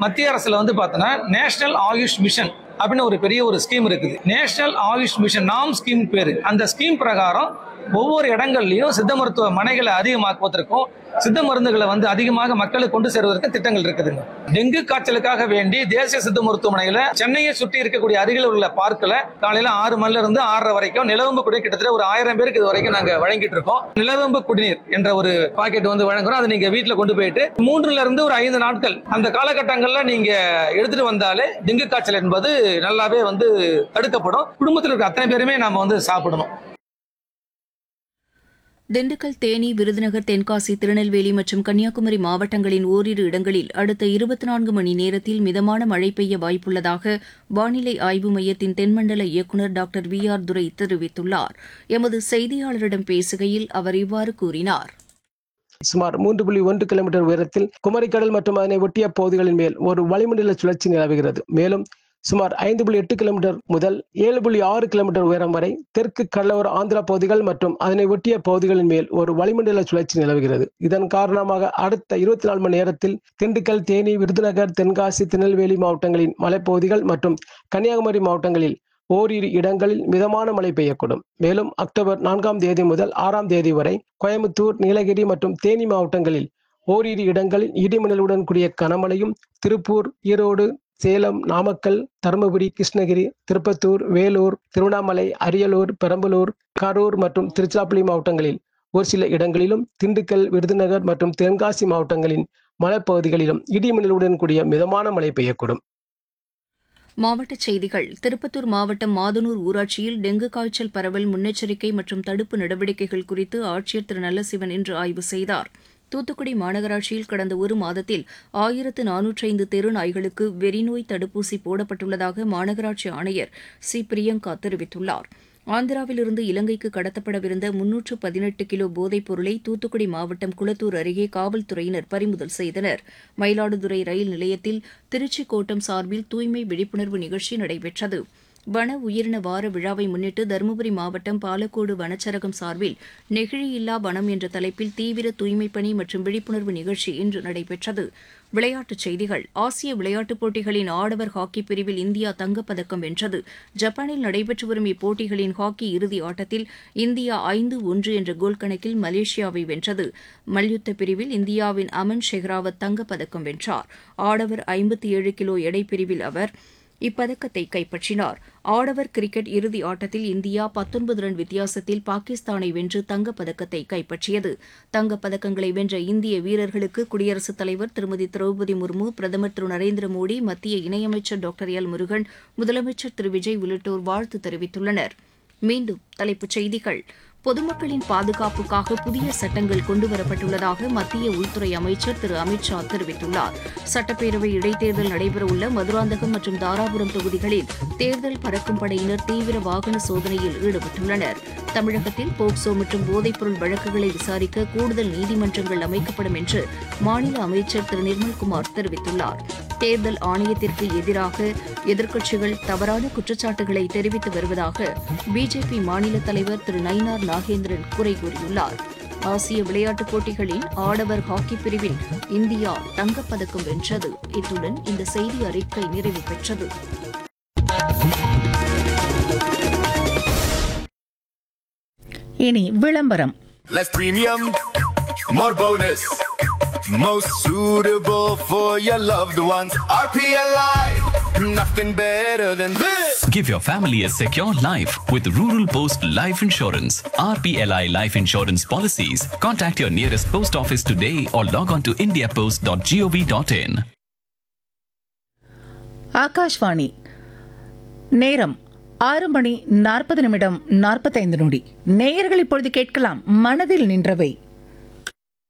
மத்திய அரசுல வந்து பார்த்தோன்னா நேஷனல் ஆயுஷ் மிஷன் அப்படின்னு ஒரு பெரிய ஒரு ஸ்கீம் இருக்குது நேஷனல் ஆயுஷ் மிஷன் நாம் ஸ்கீம் பேரு அந்த ஸ்கீம் பிரகாரம் ஒவ்வொரு இடங்கள்லயும் சித்த மருத்துவ மனைகளை அதிகமாக்குவதற்கும் சித்த மருந்துகளை வந்து அதிகமாக மக்களுக்கு கொண்டு சேர்வதற்கு திட்டங்கள் இருக்குதுங்க டெங்கு காய்ச்சலுக்காக வேண்டி தேசிய சித்த மருத்துவமனையில சென்னையை சுற்றி இருக்கக்கூடிய அருகில் உள்ள பார்க்கில் காலையில ஆறு மணில இருந்து ஆறரை வரைக்கும் நிலவம்பு குடிநீர் கிட்டத்தட்ட ஒரு ஆயிரம் பேருக்கு இது வரைக்கும் நாங்க வழங்கிட்டு இருக்கோம் நிலவம்பு குடிநீர் என்ற ஒரு பாக்கெட் வந்து வழங்குறோம் அதை நீங்க வீட்டுல கொண்டு போயிட்டு மூன்றுல இருந்து ஒரு ஐந்து நாட்கள் அந்த காலகட்டங்கள்ல நீங்க எடுத்துட்டு வந்தாலே டெங்கு காய்ச்சல் என்பது நல்லாவே வந்து தடுக்கப்படும் குடும்பத்தில் இருக்க அத்தனை பேருமே நாம வந்து சாப்பிடணும் திண்டுக்கல் தேனி விருதுநகர் தென்காசி திருநெல்வேலி மற்றும் கன்னியாகுமரி மாவட்டங்களின் ஓரிரு இடங்களில் அடுத்த இருபத்தி நான்கு மணி நேரத்தில் மிதமான மழை பெய்ய வாய்ப்புள்ளதாக வானிலை ஆய்வு மையத்தின் தென்மண்டல இயக்குநர் டாக்டர் வி ஆர் துரை தெரிவித்துள்ளார் எமது செய்தியாளரிடம் பேசுகையில் அவர் இவ்வாறு கூறினார் சுமார் மூன்று புள்ளி ஒன்று கிலோமீட்டர் உயரத்தில் குமரிக்கடல் மற்றும் அதனை ஒட்டிய பகுதிகளின் மேல் ஒரு வளிமண்டல சுழற்சி நிலவுகிறது மேலும் சுமார் ஐந்து புள்ளி எட்டு கிலோமீட்டர் முதல் ஏழு புள்ளி ஆறு கிலோமீட்டர் உயரம் வரை தெற்கு கடலோர ஆந்திரா பகுதிகள் மற்றும் அதனை ஒட்டிய பகுதிகளின் மேல் ஒரு வளிமண்டல சுழற்சி நிலவுகிறது இதன் காரணமாக அடுத்த இருபத்தி நாலு மணி நேரத்தில் திண்டுக்கல் தேனி விருதுநகர் தென்காசி திருநெல்வேலி மாவட்டங்களின் மலைப்பகுதிகள் மற்றும் கன்னியாகுமரி மாவட்டங்களில் ஓரிரு இடங்களில் மிதமான மழை பெய்யக்கூடும் மேலும் அக்டோபர் நான்காம் தேதி முதல் ஆறாம் தேதி வரை கோயம்புத்தூர் நீலகிரி மற்றும் தேனி மாவட்டங்களில் ஓரிரு இடங்களில் இடிமின்னலுடன் கூடிய கனமழையும் திருப்பூர் ஈரோடு சேலம் நாமக்கல் தருமபுரி கிருஷ்ணகிரி திருப்பத்தூர் வேலூர் திருவண்ணாமலை அரியலூர் பெரம்பலூர் கரூர் மற்றும் திருச்சிராப்பள்ளி மாவட்டங்களில் ஒரு சில இடங்களிலும் திண்டுக்கல் விருதுநகர் மற்றும் தென்காசி மாவட்டங்களின் மலைப்பகுதிகளிலும் இடிமின்னலுடன் கூடிய மிதமான மழை பெய்யக்கூடும் மாவட்டச் செய்திகள் திருப்பத்தூர் மாவட்டம் மாதனூர் ஊராட்சியில் டெங்கு காய்ச்சல் பரவல் முன்னெச்சரிக்கை மற்றும் தடுப்பு நடவடிக்கைகள் குறித்து ஆட்சியர் திரு நல்லசிவன் இன்று ஆய்வு செய்தார் தூத்துக்குடி மாநகராட்சியில் கடந்த ஒரு மாதத்தில் ஆயிரத்து நானூற்றி ஐந்து தெரு நாய்களுக்கு வெறிநோய் தடுப்பூசி போடப்பட்டுள்ளதாக மாநகராட்சி ஆணையர் சி பிரியங்கா தெரிவித்துள்ளார் ஆந்திராவிலிருந்து இலங்கைக்கு கடத்தப்படவிருந்த முன்னூற்று பதினெட்டு கிலோ போதைப் பொருளை தூத்துக்குடி மாவட்டம் குளத்தூர் அருகே காவல்துறையினர் பறிமுதல் செய்தனர் மயிலாடுதுறை ரயில் நிலையத்தில் திருச்சி கோட்டம் சார்பில் தூய்மை விழிப்புணர்வு நிகழ்ச்சி நடைபெற்றது வன உயிரின வார விழாவை முன்னிட்டு தருமபுரி மாவட்டம் பாலக்கோடு வனச்சரகம் சார்பில் நெகிழியில்லா வனம் என்ற தலைப்பில் தீவிர தூய்மைப் பணி மற்றும் விழிப்புணர்வு நிகழ்ச்சி இன்று நடைபெற்றது விளையாட்டுச் செய்திகள் ஆசிய விளையாட்டுப் போட்டிகளின் ஆடவர் ஹாக்கி பிரிவில் இந்தியா தங்கப்பதக்கம் வென்றது ஜப்பானில் நடைபெற்று வரும் இப்போட்டிகளின் ஹாக்கி இறுதி ஆட்டத்தில் இந்தியா ஐந்து ஒன்று என்ற கோல் கணக்கில் மலேசியாவை வென்றது மல்யுத்த பிரிவில் இந்தியாவின் அமன் ஷெஹ்ராவத் தங்கப்பதக்கம் வென்றார் ஆடவர் ஐம்பத்தி ஏழு கிலோ எடை பிரிவில் அவர் இப்பதக்கத்தை கைப்பற்றினார் ஆடவர் கிரிக்கெட் இறுதி ஆட்டத்தில் இந்தியா பத்தொன்பது ரன் வித்தியாசத்தில் பாகிஸ்தானை வென்று தங்கப்பதக்கத்தை கைப்பற்றியது தங்கப்பதக்கங்களை வென்ற இந்திய வீரர்களுக்கு குடியரசுத் தலைவர் திருமதி திரௌபதி முர்மு பிரதமர் திரு நரேந்திர மோடி மத்திய இணையமைச்சர் டாக்டர் எல் முருகன் முதலமைச்சர் திரு விஜய் உள்ளிட்டோர் வாழ்த்து தெரிவித்துள்ளனர் மீண்டும் தலைப்புச் செய்திகள் பொதுமக்களின் பாதுகாப்புக்காக புதிய சட்டங்கள் கொண்டுவரப்பட்டுள்ளதாக மத்திய உள்துறை அமைச்சர் திரு அமித் ஷா தெரிவித்துள்ளார் சட்டப்பேரவை இடைத்தேர்தல் நடைபெறவுள்ள மதுராந்தகம் மற்றும் தாராபுரம் தொகுதிகளில் தேர்தல் பறக்கும் படையினர் தீவிர வாகன சோதனையில் ஈடுபட்டுள்ளனர் தமிழகத்தில் போக்சோ மற்றும் போதைப்பொருள் வழக்குகளை விசாரிக்க கூடுதல் நீதிமன்றங்கள் அமைக்கப்படும் என்று மாநில அமைச்சர் திரு நிர்மல்குமார் தெரிவித்துள்ளார் தேர்தல் ஆணையத்திற்கு எதிராக எதிர்க்கட்சிகள் தவறான குற்றச்சாட்டுகளை தெரிவித்து வருவதாக பிஜேபி மாநில தலைவர் திரு நயினார் நாகேந்திரன் குறை கூறியுள்ளார் ஆசிய விளையாட்டுப் போட்டிகளின் ஆடவர் ஹாக்கி பிரிவில் இந்தியா தங்கப்பதக்கம் வென்றது இத்துடன் இந்த செய்தி அறிக்கை நிறைவு பெற்றது இனி விளம்பரம் Less premium, more bonus. Most suitable for your loved ones. RPLI, nothing better than this. Give your family a secure life with Rural Post Life Insurance. RPLI Life Insurance policies. Contact your nearest post office today or log on to indiapost.gov.in. Akashvani நேரம் ஆறு மணி நாற்பது நிமிடம் நாற்பத்தைந்து நொடி நேயர்கள் இப்பொழுது கேட்கலாம் மனதில் நின்றவை